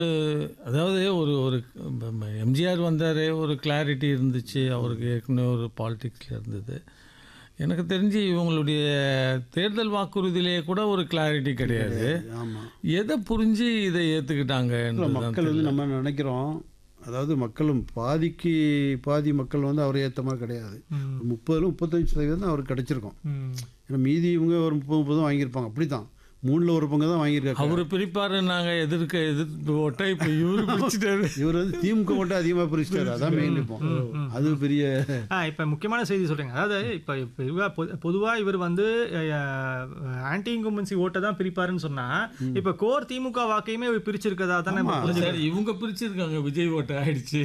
அதாவது ஒரு ஒரு எம்ஜிஆர் வந்தார் ஒரு கிளாரிட்டி இருந்துச்சு அவருக்கு ஏற்கனவே ஒரு பாலிடிக்ஸில் இருந்தது எனக்கு தெரிஞ்சு இவங்களுடைய தேர்தல் வாக்குறுதியிலேயே கூட ஒரு கிளாரிட்டி கிடையாது ஆமாம் எதை புரிஞ்சு இதை ஏற்றுக்கிட்டாங்க மக்கள் வந்து நம்ம நினைக்கிறோம் அதாவது மக்களும் பாதிக்கு பாதி மக்கள் வந்து அவரை ஏற்ற மாதிரி கிடையாது முப்பதுல முப்பத்தஞ்சு சதவீதம் தான் அவருக்கு கிடைச்சிருக்கும் ஏன்னா மீதி இவங்க ஒரு முப்பது முப்பதும் வாங்கியிருப்பாங்க அப்படி தான் மூணில் ஒரு பங்கு தான் வாங்கியிருக்காங்க அவர் பிரிப்பாரு நாங்கள் எதிர்க்க எதிர்ப்பு ஓட்ட இப்போ இவரு பிடிச்சிட்டாரு இவர் வந்து திமுக மட்டும் அதிகமாக பிரிச்சிட்டாரு அதான் மெயின் இப்போ அது பெரிய ஆ இப்போ முக்கியமான செய்தி சொல்கிறீங்க அதாவது இப்போ இப்போ இவ பொதுவாக இவர் வந்து ஆன்டி இன்கும்பன்சி ஓட்டை தான் பிரிப்பாருன்னு சொன்னால் இப்போ கோர் திமுக வாக்கையுமே இவர் பிரிச்சிருக்கதா தானே நம்ம புரிஞ்சுக்கலாம். சரி இவங்க பிரிச்சிருக்காங்க விஜய் ஓட்ட ஆயிடுச்சு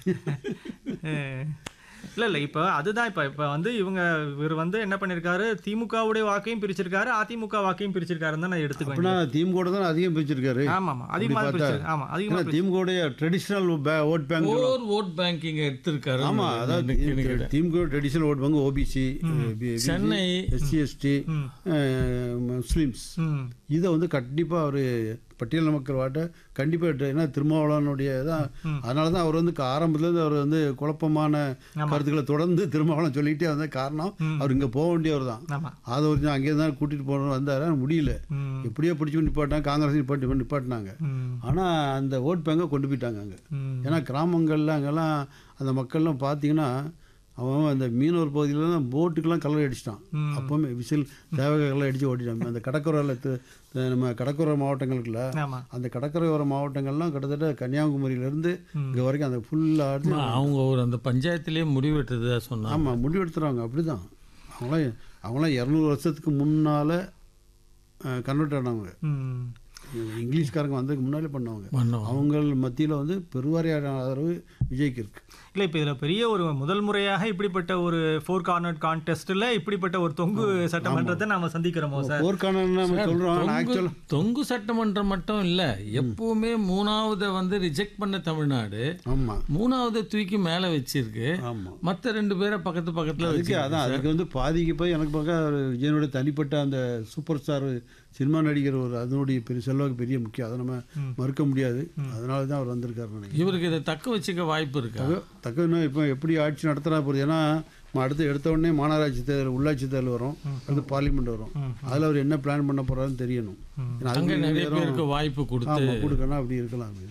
இல்லை இல்லை இப்போ அதுதான் இப்போ இப்போ வந்து இவங்க இவர் வந்து என்ன பண்ணியிருக்காரு திமுகவுடைய வாக்கையும் பிரிச்சிருக்காரு அதிமுக வாக்கையும் பிரிச்சிருக்காருன்னு தான் நான் எடுத்துக்குவேன் அப்படின்னா திமுக தான் அதிகம் பிரிச்சிருக்காரு ஆமாம் ஆமாம் அதிகமாக பிரிச்சிருக்கு ஆமாம் அதிகமாக ஏன்னா திமுகவுடைய traditional vote bank or vote banking எடுத்திருக்காரு ஆமா அதாவது DMK traditional vote bank OBC Chennai. SC ST Muslims ம் இதை வந்து கண்டிப்பாக அவர் பட்டியல் மக்கள் வாட்ட கண்டிப்பாக ஏன்னா திருமாவளவனுடைய தான் அதனால தான் அவர் வந்து ஆரம்பத்துலேருந்து அவர் வந்து குழப்பமான கருத்துக்களை தொடர்ந்து திருமாவளவன் சொல்லிக்கிட்டே வந்த காரணம் அவர் இங்கே போக வேண்டியவர் தான் ஆமாம் அதை ஒரு அங்கே தான் கூட்டிகிட்டு போகணும் வந்தார் ஆனா முடியல ம் எப்படியோ பிடிச்சி நிப்பாட்டாங்க காங்கிரஸ் நிப்பாட்டி நிப்பாட்டினாங்க ம் ஆனால் அந்த ஓட் பேங்கை கொண்டு போயிட்டாங்க அங்கே ம் ஏன்னா கிராமங்கள்ல அங்கெல்லாம் அந்த மக்கள்லாம் பார்த்தீங்கன்னா அவன் அந்த மீனவர் பகுதியில தான் போட்டுக்கெல்லாம் கலர் அடிச்சிட்டான் ம். அப்போவுமே விசில் தேவகைகள்லாம் அடித்து ஓட்டிட்டான் அந்த கடற்கரையில் நம்ம கடற்கரை மாவட்டங்களுக்குள்ள ஆமாம் அந்த கடற்கரையோர மாவட்டங்கள்லாம் கிட்டத்தட்ட கன்னியாகுமரியிலேருந்து இங்கே வரைக்கும் அந்த ஃபுல்லாக அவங்க ஒரு அந்த பஞ்சாயத்திலேயே முடிவெட்டதா சொன்னாங்க ஆமாம் முடிவெடுத்துறாங்க அப்படி தான் அவங்களாம் அவங்களாம் இரநூறு வருஷத்துக்கு முன்னால் கன்வெர்ட் ஆனவங்க ம் இங்கிலீஷ்காரங்க வந்ததுக்கு முன்னாலே பண்ணவங்க பண்ணோம் அவங்க மத்தியில் வந்து பெருவாரியான ஆதரவு விஜய்க்கு இருக்கு இல்லை இப்போ இதில் பெரிய ஒரு முதல் முறையாக இப்படிப்பட்ட ஒரு ஃபோர் கார்னர் கான்டெஸ்ட்டில் இப்படிப்பட்ட ஒரு தொங்கு சட்டமன்றத்தை நாம சந்திக்கிறோமோ சார் போர்க்கானன்னு நம்ம சொல்கிறோம் தொங்கு- ஆக்சுவல் தொங்கு சட்டமன்றம் மட்டும் இல்ல எப்பவுமே மூணாவதை வந்து ரிஜெக்ட் பண்ண தமிழ்நாடு ஆமாம் மூணாவதை தூக்கி மேல வச்சிருக்கு ஆமாம் மத்த ரெண்டு பேரை பக்கத்து பக்கத்துல அதுக்கு வச்சு அதான் அதுக்கு வந்து பாதிக்கு போய் எனக்கு பார்க்க ஒரு விஜயனுடைய தனிப்பட்ட அந்த சூப்பர் ஸ்டார் சினிமா நடிகர் ஒரு அதனுடைய பெரிய செல்வாக்கு பெரிய முக்கியம் அதை நம்ம மறுக்க முடியாது அதனால தான் அவர் வந்திருக்காருன்னு நினைக்கிறேன் இவருக்கு இதை தக்க வச்சுக்க வாய்ப்பு இருக்கா தக்க- தக்கன்னா இப்போ எப்படி ஆட்சி நடத்துறா போகுது ஏன்னா நம்ம அடுத்து எடுத்த உடனே மாநகராட்சி தேர்தல் உள்ளாட்சி தேர்தல் வரும் அடுத்து பார்லிமெண்ட் வரும் அதில் அவர் என்ன பிளான் பண்ண போறாருன்னு தெரியணும் ஏன்னா அங்க அதுக்கு நிறைய நேரம் பேருக்கு வாய்ப்பு கொடுத்து ஆமாம் கொடுக்கணும் அப்படி இருக்கலாம் அப்படி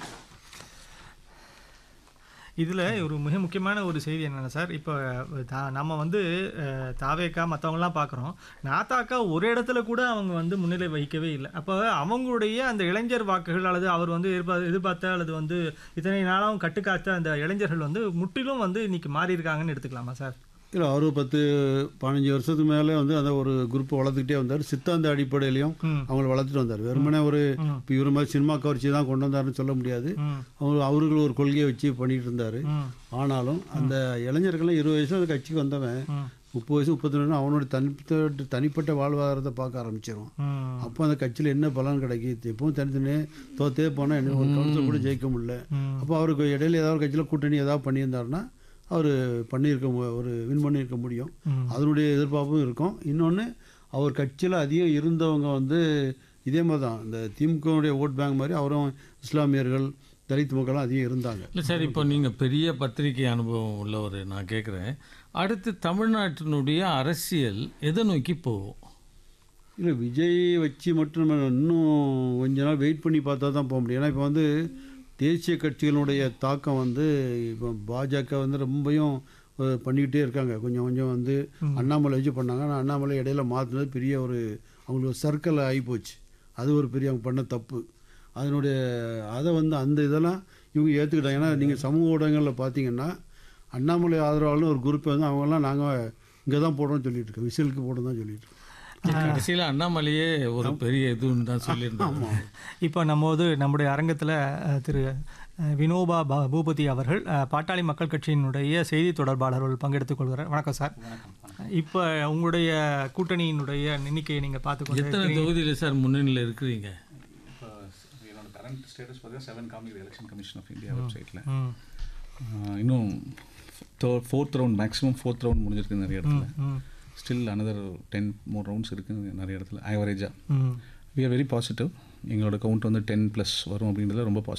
இதில் ஒரு மிக முக்கியமான ஒரு செய்தி என்னென்னா சார் இப்போ தா- நம்ம வந்து அஹ், தாவேக்கா மற்றவங்களாம் பார்க்குறோம் நாத்தாக்கா ஒரு இடத்துல கூட அவங்க வந்து முன்னிலை வகிக்கவே இல்லை அப்போ அவங்களுடைய அந்த இளைஞர் வாக்குகள் அல்லது அவர் வந்து எதிர்பார்த்த எதிர்பார்த்த அல்லது வந்து இத்தனை நாளாகவும் கட்டுக்காத்த அந்த இளைஞர்கள் வந்து முற்றிலும் வந்து இன்னைக்கு மாறி இருக்காங்கன்னு எடுத்துக்கலாமா சார் இல்லை அவர் பத்து பதினஞ்சு வருஷத்துக்கு மேலே வந்து அந்த ஒரு குரூப்பை வளர்த்துக்கிட்டே வந்தார் சித்தாந்த அடிப்படையிலையும் ம். அவங்கள வளர்த்துட்டு வந்தார் வெறுமனே ஒரு ம். இப்போ இவர் மாதிரி சினிமா கவர்ச்சி தான் கொண்டு வந்தாருன்னு சொல்ல முடியாது ம் அவர் அவர்கள் ஒரு கொள்கையை வச்சு பண்ணிட்டு இருந்தார் ம் ஆனாலும் அந்த இளைஞர்கள்லாம் இருபது வயசு அந்த கட்சிக்கு வந்தவன் ம் முப்பது வயசு முப்பத்தி ரெண்டு அவனோட தனிப்பட்ட தனிப்பட்ட வாழ்வாதாரத்தை பார்க்க ஆரம்பிச்சிடும் ம் அப்போ அந்த கட்சியில் என்ன பலன் கிடைக்குது எப்பவும் தனித்தனியே தோத்தே போனால் என்ன ஒரு கவுன்சில் கூட ஜெயிக்க முடியல ம். அப்போ அவருக்கு இடையில ஏதாவது கட்சியில் கூட்டணி ஏதாவது பண்ணியிருந்தாருன்னா அவர் பண்ணியிருக்க மு- ஒரு வின் பண்ணியிருக்க முடியும் ம். அதனுடைய எதிர்பார்ப்பும் இருக்கும் இன்னொன்று அவர் கட்சியில் அதிகம் இருந்தவங்க வந்து இதே மாதிரி தான் இந்த திமுகவுடைய ஓட் பேங்க் மாதிரி அவரும் இஸ்லாமியர்கள் தலித் மக்களும் அதிகம் இருந்தாங்க இல்லை சார் இப்போ நீங்கள் பெரிய பத்திரிகை அனுபவம் உள்ளவர் நான் கேட்குறேன் அடுத்து தமிழ்நாட்டினுடைய அரசியல் எதை நோக்கி போகும் இல்லை விஜய் வச்சு மட்டும் நம்ம இன்னும் கொஞ்ச நாள் வெயிட் பண்ணி பார்த்தா தான் போக முடியும் ஏன்னா இப்போ வந்து தேசிய கட்சிகளுடைய தாக்கம் வந்து இப்போ பாஜக வந்து ரொம்பவும் அஹ், பண்ணிக்கிட்டே இருக்காங்க கொஞ்சம் கொஞ்சம் வந்து அண்ணாமலை வச்சு பண்ணாங்க ஆனால் அண்ணாமலை இடையில மாற்றினது பெரிய ஒரு அவங்களுக்கு சர்க்கிள் ஆகிப்போச்சு அது ஒரு பெரிய அவங்க பண்ண தப்பு அதனுடைய அதை வந்து அந்த இதெல்லாம் இவங்க ஏற்றுக்கிட்டாங்க ஏன்னா நீங்கள் சமூக ஊடகங்களில் பார்த்தீங்கன்னா அண்ணாமலை ஆதரவாளர்னு ஒரு குரூப்பை வந்து அவங்கெல்லாம் நாங்கள் இங்கே தான் போடுறோம்னு சொல்லிட்டு இருக்கோம் விசிலுக்கு போடுறோம் தான் சொல்லிட்டு இருக்கோம் கடைசியில் அண்ணாமலையே ஒரு பெரிய இதுன்னு தான் சொல்லியிருந்தாங்க இப்போ நம்ம வந்து நம்முடைய அரங்கத்தில் அஹ், திரு அஹ், வினோபா பா- பூபதி அவர்கள் அஹ், பாட்டாளி மக்கள் கட்சியினுடைய செய்தி தொடர்பாளர்கள் பங்கெடுத்துக் கொள்கிறார் வணக்கம் சார் இப்போ உங்களுடைய கூட்டணியினுடைய எண்ணிக்கையை நீங்கள் பார்த்துக்கொண்டு எத்தனை தொகுதியில் சார் முன்னணியில் இருக்கிறீங்க இப்போ என்னோட கரண்ட் ஸ்டேட்டஸ் பார்த்தீங்கன்னா செவன் காமிக்குது எலெக்ஷன் கமிஷன் ஆஃப் இந்தியா வெப்சைட்டில் ம் இன்னும் fourth round maximum fourth round முடிஞ்சிருக்கு நிறைய இடத்துல ம் still another ten more rounds இருக்குது நிறைய இடத்துல ஆவரேஜாக ம் வி ஆர் வெரி பாசிட்டிவ் எங்களோட கவுண்ட் வந்து டென் ப்ளஸ் வரும் அப்படின்றதுல ரொம்ப